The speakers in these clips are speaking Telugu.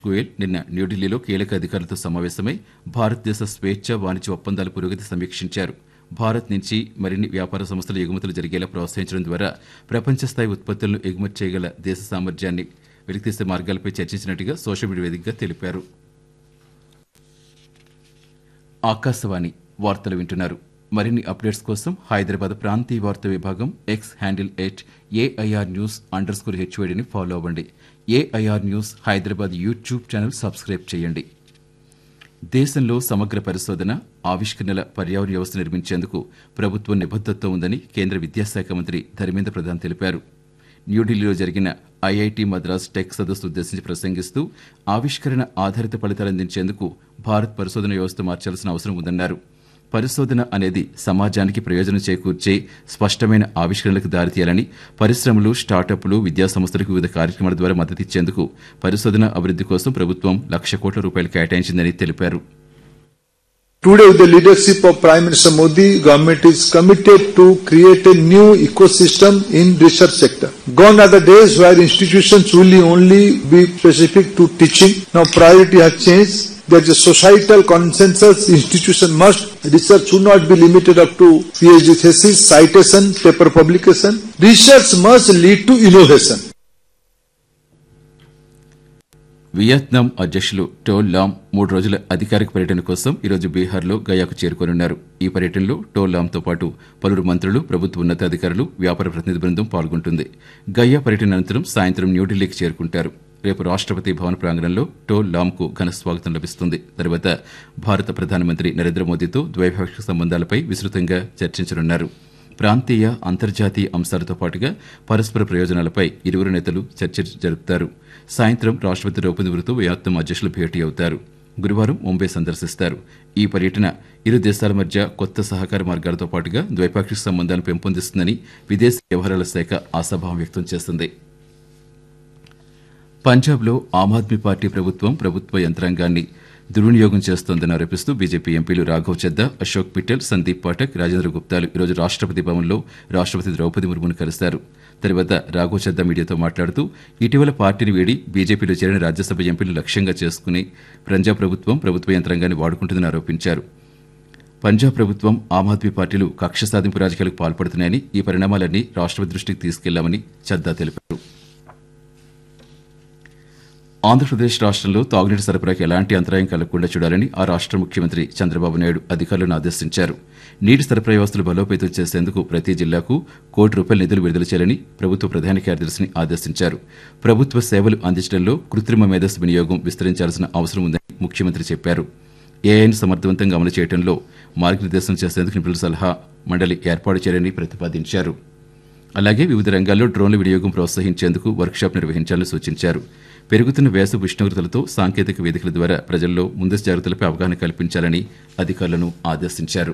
గోయల్ నిన్న న్యూఢిల్లీలో కీలక అధికారులతో సమావేశమై భారతదేశ స్వేచ్ఛ వాణిజ్య ఒప్పందాల పురోగతి సమీక్షించారు భారత్ నుంచి మరిన్ని వ్యాపార సంస్థలు ఎగుమతులు జరిగేలా ప్రోత్సహించడం ద్వారా ప్రపంచ స్థాయి ఉత్పత్తులను ఎగుమతి చేయగల దేశ సామర్థ్యాన్ని వెలికితీసే మార్గాలపై చర్చించినట్టుగా సోషల్ మీడియా వేదికగా తెలిపారు ఆకాశవాణి వార్తలు వింటున్నారు మరిన్ని అప్డేట్స్ కోసం హైదరాబాద్ ప్రాంతీయ వార్తా విభాగం X handle at AIR news underscore score హెచ్వైడిని ఫాలో అవ్వండి AIR news Hyderabad YouTube channel subscribe చేయండి దేశంలో సమగ్ర పరిశోధన ఆవిష్కరణల పర్యావరణ వ్యవస్థ నిర్మించేందుకు ప్రభుత్వం నిబద్దతతో ఉందని కేంద్ర విద్యాశాఖ మంత్రి ధర్మేంద్ర ప్రధాన్ తెలిపారు న్యూఢిల్లీలో జరిగిన ఐఐటి మద్రాస్ టెక్ సదస్సు ఉద్దేశించి ప్రసంగిస్తూ ఆవిష్కరణ ఆధారిత ఫలితాలు అందించేందుకు భారత్ పరిశోధన వ్యవస్థ మార్చాల్సిన అవసరం ఉందన్నారు పరిశోధన అనేది సమాజానికి ప్రయోజనం చేకూర్చే స్పష్టమైన ఆవిష్కరణలకు దారితీయాలని పరిశ్రమలు స్టార్టప్లు విద్యాసంస్థలకు వివిధ కార్యక్రమాల ద్వారా మద్దతిచ్చేందుకు పరిశోధన అభివృద్ది కోసం ప్రభుత్వం లక్ష కోట్ల రూపాయలు కేటాయించిందని తెలిపారు Today, with the leadership of Prime Minister Modi, government is committed to create a new ecosystem in research sector. Gone are the days where institutions will only be specific to teaching. Now priority has changed. There's a societal consensus institution must. Research should not be limited up to PhD thesis, citation, paper publication. Research must lead to innovation. Vietnam అధ్యక్షులు టోల్ లామ్ మూడు రోజుల అధికారిక పర్యటన కోసం ఈరోజు బీహార్లో గయాకు చేరుకోనున్నారు ఈ పర్యటనలో టోల్ లామ్తో పాటు పలువురు మంత్రులు ప్రభుత్వ ఉన్నతాధికారులు వ్యాపార ప్రతినిధి బృందం పాల్గొంటుంది గయా పర్యటన అనంతరం సాయంత్రం న్యూఢిల్లీకి చేరుకుంటారు రేపు రాష్ట్రపతి భవన్ ప్రాంగణంలో టోల్ లామ్కు ఘన స్వాగతం లభిస్తుంది తర్వాత భారత ప్రధానమంత్రి నరేంద్ర మోదీతో ద్వైపాక్షిక సంబంధాలపై విస్తృతంగా చర్చించనున్నారు ప్రాంతీయ అంతర్జాతీయ అంశాలతో పాటుగా పరస్పర ప్రయోజనాలపై ఇరువురు నేతలు చర్చ జరుపుతారు సాయంత్రం రాష్ట్రపతి ద్రౌపది ముర్ముతో వియత్నాం అధ్యక్షులు భేటీ అవుతారు గురువారం ముంబై సందర్శిస్తారు ఈ పర్యటన ఇరు దేశాల మధ్య కొత్త సహకార మార్గాలతో పాటుగా ద్వైపాక్షిక సంబంధాలను పెంపొందిస్తుందని విదేశీ వ్యవహారాల శాఖ ఆశాభావం వ్యక్తం చేసింది పంజాబ్లో ఆమ్ ఆద్మీ పార్టీ ప్రభుత్వం ప్రభుత్వ యంత్రాంగాన్ని దుర్వినియోగం చేస్తోందని ఆరోపిస్తూ బీజేపీ ఎంపీలు రాఘవ్ చద్దా అశోక్ పిట్టల్ సందీప్ పాఠక్ రాజేంద్ర గుప్తాలు ఈరోజు రాష్ట్రపతి భవన్లో రాష్ట్రపతి ద్రౌపది ముర్మును కలిశారు తర్వాత రాఘవ్ చద్దా మీడియాతో మాట్లాడుతూ ఇటీవల పార్టీని వీడి బీజేపీలో చేరిన రాజ్యసభ ఎంపీలు లక్ష్యంగా చేసుకుని పంజాబ్ ప్రభుత్వం ప్రభుత్వ యంత్రాంగాన్ని వాడుకుంటుందని ఆరోపించారు పంజాబ్ ప్రభుత్వం ఆమ్ ఆద్మీ పార్టీలు కక్ష సాధింపు రాజకీయాలకు పాల్పడుతున్నాయని ఈ పరిణామాలన్నీ రాష్ట్రపతి దృష్టికి తీసుకెళ్లామని చద్దా తెలిపారు ఆంధ్రప్రదేశ్ రాష్ట్రంలో తాగునీటి సరఫరాకి ఎలాంటి అంతరాయం కలగకుండా చూడాలని ఆ రాష్ట్ర ముఖ్యమంత్రి చంద్రబాబు నాయుడు అధికారులను ఆదేశించారు నీటి సరఫరా వ్యవస్థలు బలోపేతం చేసేందుకు ప్రతి జిల్లాకు కోటి రూపాయల నిధులు విడుదల చేయాలని ప్రభుత్వ ప్రధాన కార్యదర్శిని ఆదేశించారు ప్రభుత్వ సేవలు అందించడంలో కృత్రిమ మేధస్సు వినియోగం విస్తరించాల్సిన అవసరం ఉందని ముఖ్యమంత్రి చెప్పారు ఏఐను సమర్థవంతంగా అమలు చేయడంలో మార్గనిర్దేశం చేసేందుకు నిపుణుల సలహా మండలి ఏర్పాటు చేయాలని ప్రతిపాదించారు అలాగే వివిధ రంగాల్లో డ్రోన్ల వినియోగం ప్రోత్సహించేందుకు వర్క్షాప్ నిర్వహించాలని సూచించారు పెరుగుతున్న వేసవి ఉష్ణోగ్రతలతో సాంకేతిక వేదికల ద్వారా ప్రజల్లో ముందస్తు జాగ్రత్తలపై అవగాహన కల్పించాలని అధికారులను ఆదేశించారు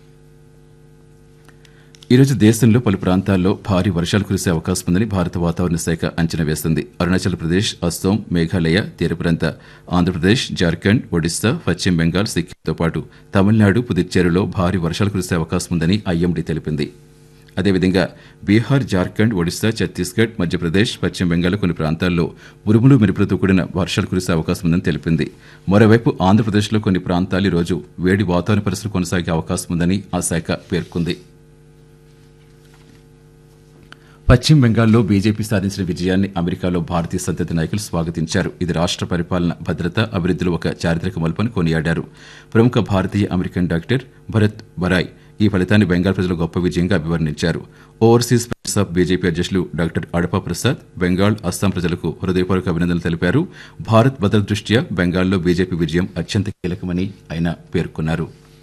ఈరోజు దేశంలో పలు ప్రాంతాల్లో భారీ వర్షాలు కురిసే అవకాశం ఉందని భారత వాతావరణ శాఖ అంచనా వేసింది అరుణాచల్ ప్రదేశ్ అస్సోం మేఘాలయ తీర ప్రాంత ఆంధ్రప్రదేశ్ జార్ఖండ్ ఒడిశా పశ్చిమ బెంగాల్ సిక్కింతో పాటు తమిళనాడు పుదుచ్చేరిలో భారీ వర్షాలు కురిసే అవకాశం ఉందని ఐఎండీ తెలిపింది అదేవిధంగా బీహార్ జార్ఖండ్ ఒడిశా ఛత్తీస్గఢ్ మధ్యప్రదేశ్ పశ్చిమ బెంగాల్ కొన్ని ప్రాంతాల్లో ఉరుములు మెరుపులతో కూడిన వర్షాలు కురిసే అవకాశం ఉందని తెలిపింది మరోవైపు ఆంధ్రప్రదేశ్లో కొన్ని ప్రాంతాలు ఈ రోజు వేడి వాతావరణ పరిస్థితులు కొనసాగే అవకాశం ఉందని ఆ శాఖ పేర్కొంది పశ్చిమ బెంగాల్లో బీజేపీ సాధించిన విజయాన్ని అమెరికాలో భారతీయ సంతతి నాయకులు స్వాగతించారు ఇది రాష్ట్ర పరిపాలన భద్రత అభివృద్ధిలో ఒక చారిత్రక మలుపని కొనియాడారు ప్రముఖ భారతీయ అమెరికన్ డాక్టర్ భరత్ బరాయ్ ఈ ఫలితాన్ని బెంగాల్ ప్రజలు గొప్ప విజయంగా అభివర్ణించారు ఓవర్సీస్ ఫ్రెండ్స్ ఆఫ్ బీజేపీ అధ్యక్షులు డాక్టర్ అడపా ప్రసాద్ బెంగాల్ అస్సాం ప్రజలకు హృదయపూర్వక అభినందనలు తెలిపారు భారత్ భద్రత దృష్ట్యా బెంగాల్లో బీజేపీ విజయం అత్యంత కీలకమని ఆయన పేర్కొన్నారు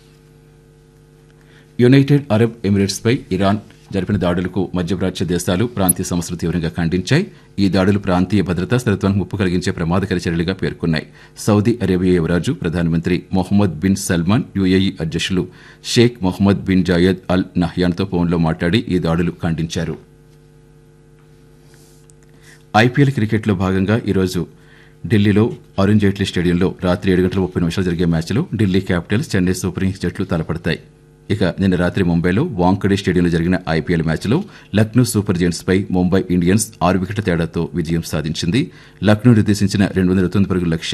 యునైటెడ్ అరబ్ ఎమిరేట్స్ పై ఇరాన్ జరిపిన దాడులకు మధ్యప్రాచ్య దేశాలు ప్రాంతీయ సంస్థలు తీవ్రంగా ఖండించాయి ఈ దాడులు ప్రాంతీయ భద్రతా స్థిరత్వానికి ముప్పు కలిగించే ప్రమాదకర చర్యలుగా పేర్కొన్నాయి సౌదీ అరేబియా యువరాజు ప్రధానమంత్రి మొహమ్మద్ బిన్ సల్మాన్ యుఏఈ అధ్యక్షులు Sheikh Mohammed bin Zayed Al నహ్యాన్తో ఫోన్లో మాట్లాడి ఈ దాడులు ఖండించారు ఐపీఎల్ క్రికెట్లో భాగంగా ఈరోజు ఢిల్లీలో అరుణ్ జైట్లీ స్టేడియంలో రాత్రి ఏడు గంటల ముప్పై నిమిషాలు జరిగే మ్యాచ్లో Delhi Capitals Chennai Super Kings జట్లు తలపడతాయి ఇక నిన్న రాత్రి ముంబైలో వాంకడే స్టేడియంలో జరిగిన ఐపీఎల్ మ్యాచ్లో లక్నో సూపర్ జెయింట్స్ పై ముంబై ఇండియన్స్ ఆరు వికెట్ల తేడాతో విజయం సాధించింది లక్నో నిర్దేశించిన రెండు వందల తొమ్మిది పరుగుల లక్ష్యం